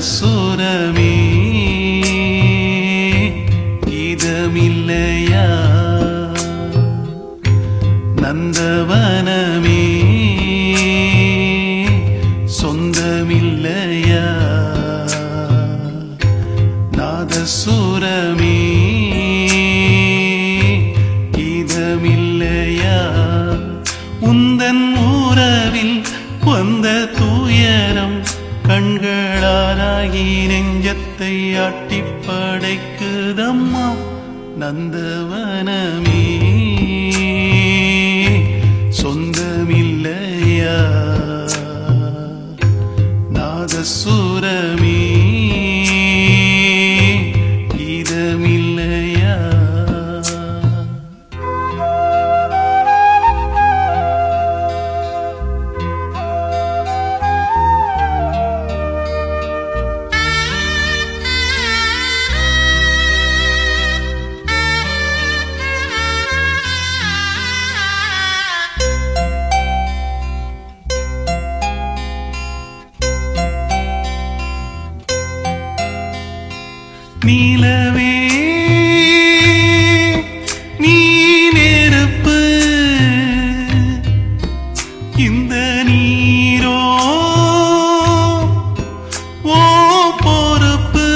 நாதசுரமே இதமில்லையா நந்தவனமே சொந்தமில்லையா நாதசுரமே இதமில்லையா உந்தன் உறவில் வந்த துயரம் கண்களாலாகி நெஞ்சத்தை ஆட்டி படைக்குதம்மா நந்தவனமே சொந்தமில்லையா நாதசுரமே இதமில்லையா நீலவே நீ நெருப்பு இந்த நீரோ ஓ பொறுப்பு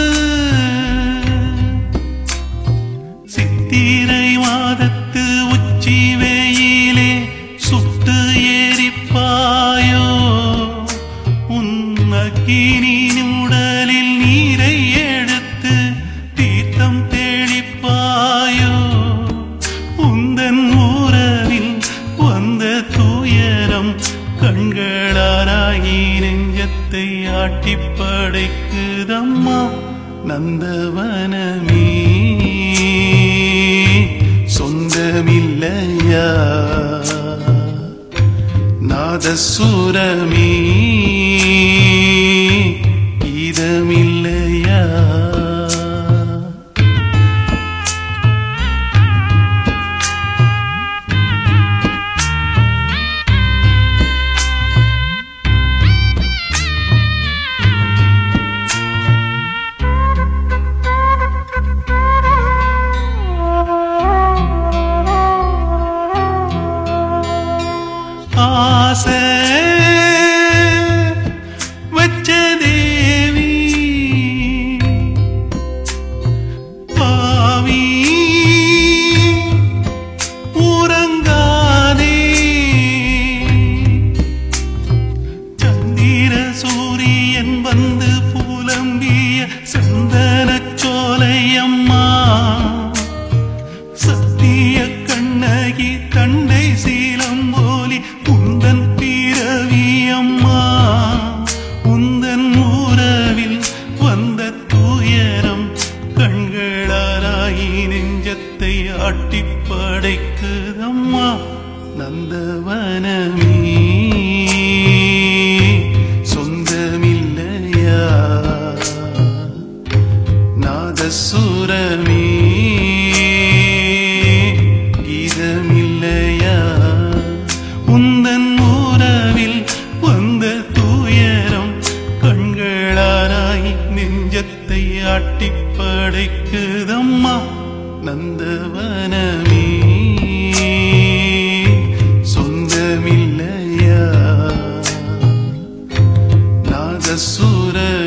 சித்திரை மாதத்து உச்சி வெயிலே சுட்டு எரிப்பாயோ உன் அக்கினி உடலில் நீரை எடுத்து தீர்த்தம் தெளிப்பாயோ உந்தன் உறவில் வந்த துயரம் கண்களாராகி நெஞ்சத்தை ஆட்டி படைக்குதம்மா நந்தவனமே சொந்தமில்லையா நாதசுரமே இதமில்லையா ஆசை வச்ச தேவி பாவி உறங்காதே சந்திர சூரியன் வந்து புலம்பிய சந்தனச் சோலையம்மா சத்திய கண்ணகி தண்டை சீலம் போலி உந்தன் பிறவி அம்மா உந்தன் உறவில் வந்த துயரம் கண்களாராகி நெஞ்சத்தை ஆட்டி படைக்குதம்மா நந்தவனமே சொந்தமில்லையா நாதசுரமே கீதமில்லையா உந்தன் உறவில் வந்த துயரம் கண்களாராய் நெஞ்சத்தை ஆட்டி படைக்குதம்மா நந்தவனமே சொந்தமில்லையா நாதசுர